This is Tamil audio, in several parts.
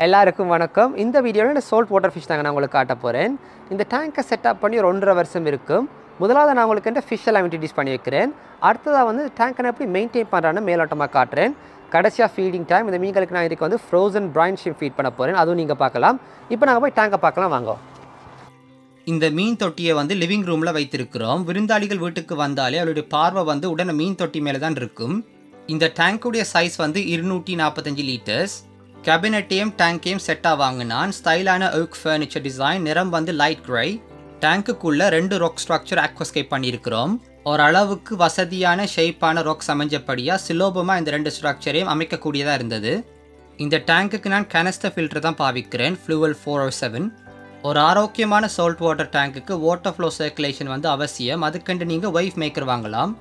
எல்லாருக்கும் வணக்கம் இந்த வீடியோவில் இந்த சோல்ட் வாட்டர் ஃபிஷ் தாங்க நான் உங்களுக்கு காட்ட போகிறேன் இந்த டேங்கை செட்டப் பண்ணி ஒரு ஒன்றரை வருஷம் இருக்கும் முதலாவது நான் உங்களுக்கு இந்த ஃபிஷ் எல்லாம் இன்ட்ரடியூஸ் பண்ணி வைக்கிறேன் அடுத்ததாக வந்து டேங்கை நான் எப்படி மெயின்டைன் பண்ணுறான்னு மேலோட்டமாக காட்டுறேன் கடைசியாக ஃபீடிங் டைம் இந்த மீன்களுக்கு நான் இதுக்கு வந்து ஃப்ரோசன் பிரைன் ஷிம் ஃபீட் பண்ண போகிறேன் அதுவும் நீங்கள் பார்க்கலாம் இப்போ நாங்கள் போய் டேங்கை பார்க்கலாம் வாங்க இந்த மீன் தொட்டியை வந்து லிவிங் ரூமில் வைத்திருக்கிறோம் விருந்தாளிகள் வீட்டுக்கு வந்தாலே அவருடைய பார்வை வந்து உடனே மீன் தொட்டி மேலே தான் இருக்கும் இந்த டேங்குடைய சைஸ் வந்து இருநூற்றி நாற்பத்தஞ்சு லிட்டர்ஸ் கேபினட்டையும் டேங்கையும் செட்டாக வாங்கினான் ஸ்டைலான ஒர்க் ஃபர்னிச்சர் டிசைன் நிறம் வந்து லைட் கிரை டேங்குக்குள்ளே ரெண்டு ராக் ஸ்ட்ரக்சர் ஆக்வஸ்கேப் பண்ணியிருக்கிறோம் ஓரளவுக்கு வசதியான ஷேப்பான ராக்ஸ் அமைஞ்சபடியாக சுலோபமாக இந்த ரெண்டு ஸ்ட்ரக்சரையும் அமைக்கக்கூடியதாக இருந்தது இந்த டேங்குக்கு நான் கனஸ்ட ஃபில்டர் தான் பாவிக்கிறேன் ஃப்ளூவல் ஃபோர் ஓ செவன் ஒரு ஆரோக்கியமான சால்ட் வாட்டர் டேங்குக்கு வாட்டர் ஃப்ளோ சர்க்குலேஷன் வந்து அவசியம் அதுக்கண்டு நீங்கள் வைஃப் மேக்கர் வாங்கலாம்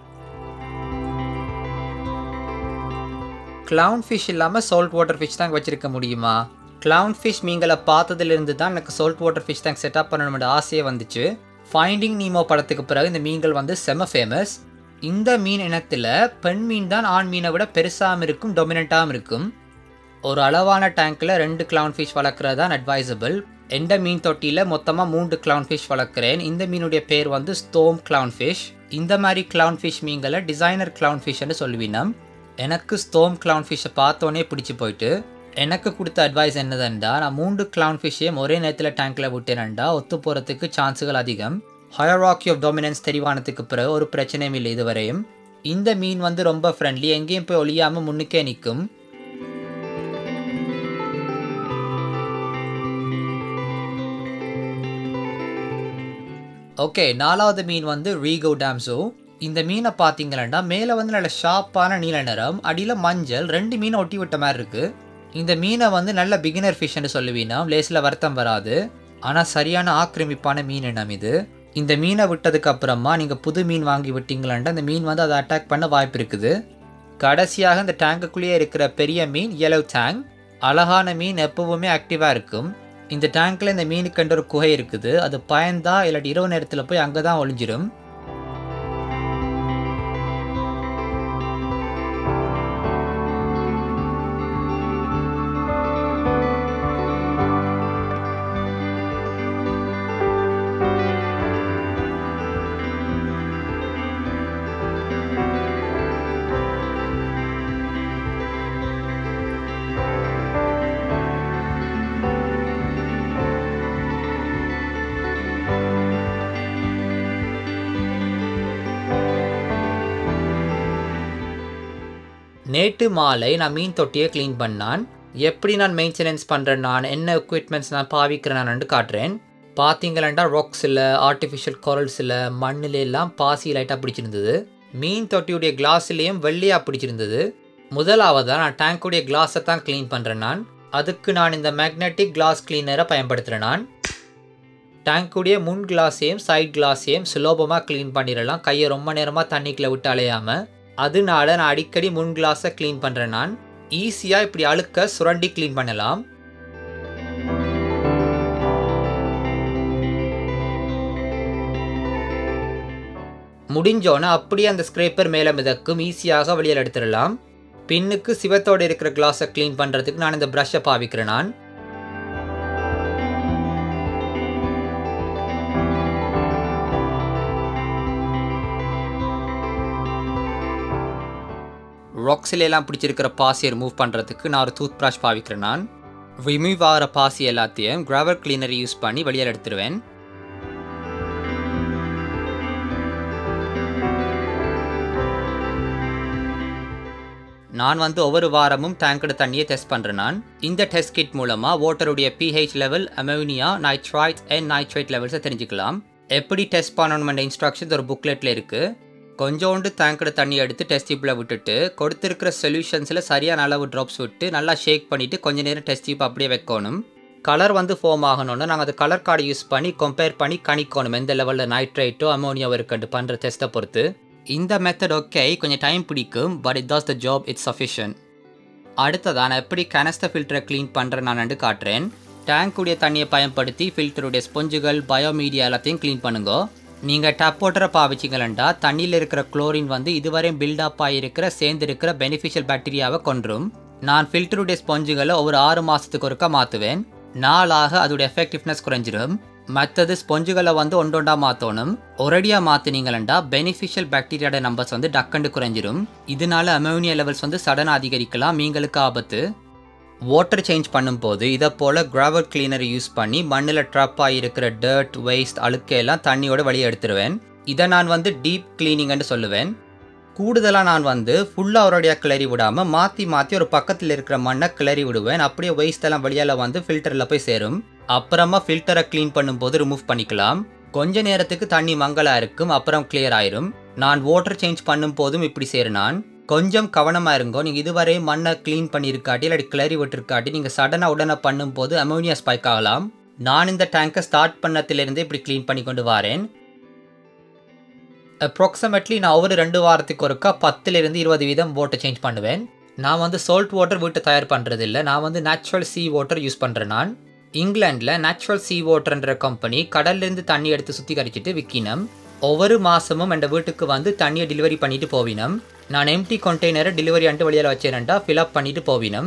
கிளவுன் ஃபிஷ் இல்லாமல் சால்ட் வாட்டர் ஃபிஷ் டேங்க் வச்சிருக்க முடியுமா கிளவுன் ஃபிஷ் மீன்களை பார்த்ததுலேருந்து தான் எனக்கு salt water fish tank setup பண்ணணும்னு ஆசையே வந்துச்சு ஃபைண்டிங் நீமோ படத்துக்கு பிறகு இந்த மீன்கள் வந்து செம ஃபேமஸ் இந்த மீன் இனத்தில் பெண் மீன் தான் ஆண் மீனை விட பெருசாகவும் இருக்கும் டொமினண்ட்டாகவும் இருக்கும் ஒரு அளவான டேங்க்கில் ரெண்டு கிளவுன் ஃபிஷ் வளர்க்குறது தான் அட்வைசபிள் எந்த மீன் தொட்டியில் மொத்தமாக மூன்று கிளவுன் ஃபிஷ் வளர்க்குறேன் இந்த மீனுடைய பேர் வந்து ஸ்டோம் கிளவுன் ஃபிஷ் இந்த மாதிரி கிளவுன் ஃபிஷ் மீன்களை டிசைனர் கிளவுன் ஃபிஷ்னு சொல்லுவீனம் எனக்கு ஸ்டோம் கிளவுன் ஃபிஷ்ஷை பார்த்தோன்னே பிடிச்சி போயிட்டு எனக்கு கொடுத்த அட்வைஸ் என்னதுண்டா நான் மூன்று கிளவுன் ஃபிஷ்ஷையும் ஒரே நேரத்தில் டேங்க்கில் விட்டேனண்டா ஒத்து போகிறதுக்கு சான்ஸுகள் அதிகம் ஹயராக்கி ஆஃப் டாமினன்ஸ் தெரிவானதுக்கு பிறகு ஒரு பிரச்சனையும் இல்லை இதுவரையும் இந்த மீன் வந்து ரொம்ப ஃப்ரெண்ட்லி எங்கேயும் போய் ஒளியாமல் முன்னுக்கே நிற்கும் ஓகே நாலாவது மீன் வந்து ரீகோ டேம்ஸோ இந்த மீனை பார்த்தீங்கன்னா மேலே வந்து நல்ல ஷார்ப்பான நீல நிறம் அடியில் மஞ்சள் ரெண்டு மீனை ஒட்டி விட்ட மாதிரி இருக்கு இந்த மீனை வந்து நல்ல பிகினர் ஃபிஷ்னு சொல்லுவீனா லேஸில் வருத்தம் வராது ஆனால் சரியான ஆக்கிரமிப்பான மீன் இனம் இது இந்த மீனை விட்டதுக்கு அப்புறமா நீங்கள் புது மீன் வாங்கி விட்டீங்களான்ட்டு அந்த மீன் வந்து அதை அட்டாக் பண்ண வாய்ப்பு இருக்குது கடைசியாக இந்த டேங்குக்குள்ளேயே இருக்கிற பெரிய மீன் yellow டேங்க் அழகான மீன் எப்பவுமே ஆக்டிவாக இருக்கும் இந்த டேங்க்ல இந்த மீனுக்கு ஒரு குகை இருக்குது அது பயந்தா இல்லாட்டி இரவு நேரத்தில் போய் அங்கே தான் ஒளிஞ்சிடும் நேற்று மாலை நான் மீன் தொட்டியை க்ளீன் பண்ணான் எப்படி நான் மெயின்டெனன்ஸ் பண்ணுறேன் நான் என்ன எக்யூப்மெண்ட்ஸ் நான் பாவிக்கிறேன் காட்டுறேன் பார்த்தீங்களா ராக்ஸில் ஆர்டிஃபிஷியல் கொரல்ஸில் மண்ணில் எல்லாம் பாசி லைட்டாக பிடிச்சிருந்தது மீன் தொட்டியுடைய கிளாஸ்லேயும் வெள்ளையாக பிடிச்சிருந்தது முதலாவதாக நான் டேங்குடைய கிளாஸை தான் க்ளீன் பண்ணுறேன் நான் அதுக்கு நான் இந்த மேக்னெட்டிக் கிளாஸ் கிளீனரை பயன்படுத்துகிறேன் நான் டேங்குடைய முன் கிளாஸையும் சைட் கிளாஸையும் சுலபமாக க்ளீன் பண்ணிடலாம் கையை ரொம்ப நேரமாக தண்ணிக்குள்ளே விட்டு அலையாமல் அதனால நான் அடிக்கடி முன் கிளாஸை க்ளீன் பண்ணுறேன் நான் ஈஸியாக இப்படி அழுக்க சுரண்டி க்ளீன் பண்ணலாம் முடிஞ்சோன்னே அப்படியே அந்த ஸ்க்ரேப்பர் மேலே மிதக்கும் ஈஸியாக வெளியில் எடுத்துடலாம் பின்னுக்கு சிவத்தோடு இருக்கிற கிளாஸை க்ளீன் பண்ணுறதுக்கு நான் இந்த ப்ரஷ்ஷை பாவிக்கிறேன் நான் ராக்ஸில் எல்லாம் பிடிச்சிருக்கிற பாசியை ரிமூவ் பண்ணுறதுக்கு நான் ஒரு டூத் ப்ரஷ் பாவிக்கிறேன் நான் ரிமூவ் ஆகிற பாசி எல்லாத்தையும் கிராவர் கிளீனர் யூஸ் பண்ணி வெளியில் எடுத்துருவேன் நான் வந்து ஒவ்வொரு வாரமும் டேங்கோட தண்ணியை டெஸ்ட் பண்ணுறேன் நான் இந்த டெஸ்ட் கிட் மூலமாக வாட்டருடைய pH level ammonia nitrite and nitrite லெவல்ஸை தெரிஞ்சுக்கலாம் எப்படி டெஸ்ட் பண்ணணுமென்ற இன்ஸ்ட்ரக்ஷன்ஸ் ஒரு புக்லெட்டில் இருக்குது கொஞ்சோண்டு டேங்கோட தண்ணி எடுத்து டெஸ்ட் டியூப்பில் விட்டுட்டு கொடுத்துருக்கிற சொல்யூஷன்ஸில் சரியான அளவு ட்ராப்ஸ் விட்டு நல்லா ஷேக் பண்ணிவிட்டு கொஞ்ச நேரம் டெஸ்ட் டியூப் அப்படியே வைக்கணும் கலர் வந்து ஃபார்ம் ஆகணும்னா நாங்கள் அது கலர் கார்டு யூஸ் பண்ணி கம்பேர் பண்ணி கணிக்கணும் எந்த லெவலில் நைட்ரைட்டோ அமோனியாவோ இருக்குன்னு பண்ணுற டெஸ்ட்டை பொறுத்து இந்த மெத்தட் ஓகே கொஞ்சம் டைம் பிடிக்கும் but it does the job it's sufficient அடுத்ததாக நான் எப்படி கனஸ்ட ஃபில்டரை க்ளீன் பண்ணுறேன் நான் காட்டுறேன் டேங்க்குடைய தண்ணியை பயன்படுத்தி ஃபில்டருடைய ஸ்பொஞ்சுகள் பயோமீடியா எல்லாத்தையும் க்ளீன் பண்ணுங்க நீங்கள் டப் வாட்டரை பாவிச்சிங்களா தண்ணியில் இருக்கிற குளோரின் வந்து இதுவரையும் பில்டப் ஆகிருக்கிற சேர்ந்து இருக்கிற பெனிஃபிஷியல் பாக்டீரியாவை கொன்றும் நான் ஃபில்டருடைய ஸ்பாஞ்சுகளை ஒரு ஆறு மாதத்துக்கு ஒருக்கா மாற்றுவேன் நாளாக அதோட எஃபெக்டிவ்னஸ் குறைஞ்சிரும் மற்றது ஸ்பொஞ்சுகளை வந்து ஒன்றொண்டா மாற்றணும் ஒரடியாக மாற்றினீங்களா பெனிஃபிஷியல் பாக்டீரியாட நம்பர்ஸ் வந்து டக்கண்டு குறைஞ்சிரும் இதனால அமோனியா லெவல்ஸ் வந்து சடனாக அதிகரிக்கலாம் மீங்களுக்கு ஆபத்து வாட்டர் சேஞ்ச் பண்ணும்போது இதை போல் கிராவல் கிளீனர் யூஸ் பண்ணி மண்ணில் ட்ராப்பாக இருக்கிற டர்ட் வேஸ்ட் அழுக்கையெல்லாம் தண்ணியோட வெளியே எடுத்துருவேன் இதை நான் வந்து டீப் கிளீனிங்னு சொல்லுவேன் கூடுதலாக நான் வந்து ஃபுல்லாக ஒரடியாக கிளறி விடாமல் மாற்றி மாற்றி ஒரு பக்கத்தில் இருக்கிற மண்ணை கிளறி விடுவேன் அப்படியே waste எல்லாம் வெளியால் வந்து ஃபில்டரில் போய் சேரும் அப்புறமா ஃபில்டரை க்ளீன் பண்ணும்போது ரிமூவ் பண்ணிக்கலாம் கொஞ்ச நேரத்துக்கு தண்ணி மங்கலா இருக்கும் அப்புறம் clear ஆயிரும் நான் வாட்டர் சேஞ்ச் பண்ணும் போதும் இப்படி சேரு நான் கொஞ்சம் கவனமாக இருங்கோ நீங்கள் இதுவரை மண்ணை க்ளீன் பண்ணியிருக்காட்டி இல்லாட்டி கிளறி விட்டுருக்காட்டி நீங்கள் சடனாக உடனே பண்ணும்போது அமோனியா ஸ்பைக் ஆகலாம் நான் இந்த டேங்கை ஸ்டார்ட் பண்ணத்திலிருந்தே இப்படி க்ளீன் பண்ணி கொண்டு வரேன் அப்ராக்சிமேட்லி நான் ஒவ்வொரு ரெண்டு வாரத்துக்கு ஒருக்கா பத்துலேருந்து இருபது வீதம் வாட்டர் சேஞ்ச் பண்ணுவேன் நான் வந்து சால்ட் வாட்டர் வீட்டை தயார் பண்ணுறது இல்லை நான் வந்து நேச்சுரல் சீ வாட்டர் யூஸ் பண்ணுறேன் நான் இங்கிலாண்டில் நேச்சுரல் சீ வாட்டர்ன்ற கம்பெனி கடல்லேருந்து தண்ணி எடுத்து சுத்திகரிச்சிட்டு விற்கினம் ஒவ்வொரு மாதமும் என் வீட்டுக்கு வந்து தண்ணியை டெலிவரி பண்ணிட்டு போவினம் நான் எம்டி கண்டெய்னரை டெலிவரி அண்டு வெளியில் வச்சேன்டா ஃபில்அப் பண்ணிட்டு போவினம்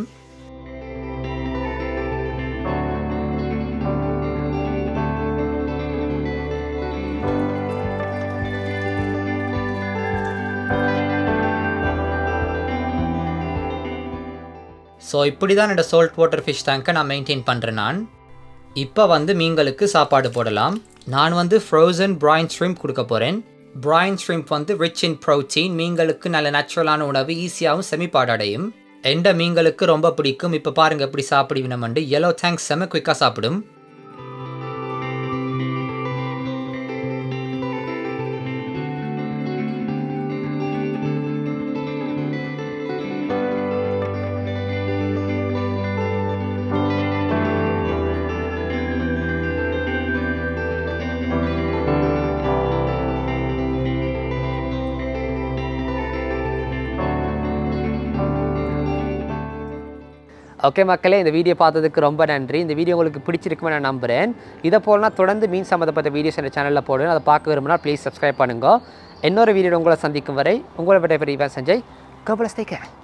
ஸோ இப்படி தான் என்னோட சால்ட் வாட்டர் ஃபிஷ் டேங்கை நான் மெயின்டைன் பண்ணுறேன் நான் இப்போ வந்து மீன்களுக்கு சாப்பாடு போடலாம் நான் வந்து ஃப்ரோசன் பிராயின் ஷ்ரிம்ப் கொடுக்க போகிறேன் பிராயின் ஷ்ரிம்ப் வந்து ரிச் இன் ப்ரோட்டீன் மீன்களுக்கு நல்ல நேச்சுரலான உணவு ஈஸியாகவும் செமிப்பாடடையும் எந்த மீன்களுக்கு ரொம்ப பிடிக்கும் இப்போ பாருங்கள் எப்படி சாப்பிடுவினமண்டு yellow டேங்க் செம குயிக்காக சாப்பிடும் ஓகே மக்களே இந்த வீடியோ பார்த்ததுக்கு ரொம்ப நன்றி இந்த வீடியோ உங்களுக்கு பிடிச்சிருக்குமே நான் நம்புகிறேன் இதை போலனா தொடர்ந்து மீன் சம்மந்தப்பட்ட வீடியோஸ் இந்த சேனலில் போடுவேன் அதை பார்க்க விரும்பினா ப்ளீஸ் சப்ஸ்கிரைப் பண்ணுங்க இன்னொரு வீடியோ உங்களை சந்திக்கும் வரை உங்களை விட பெரிய சஞ்சய் கபலஸ்தேக்க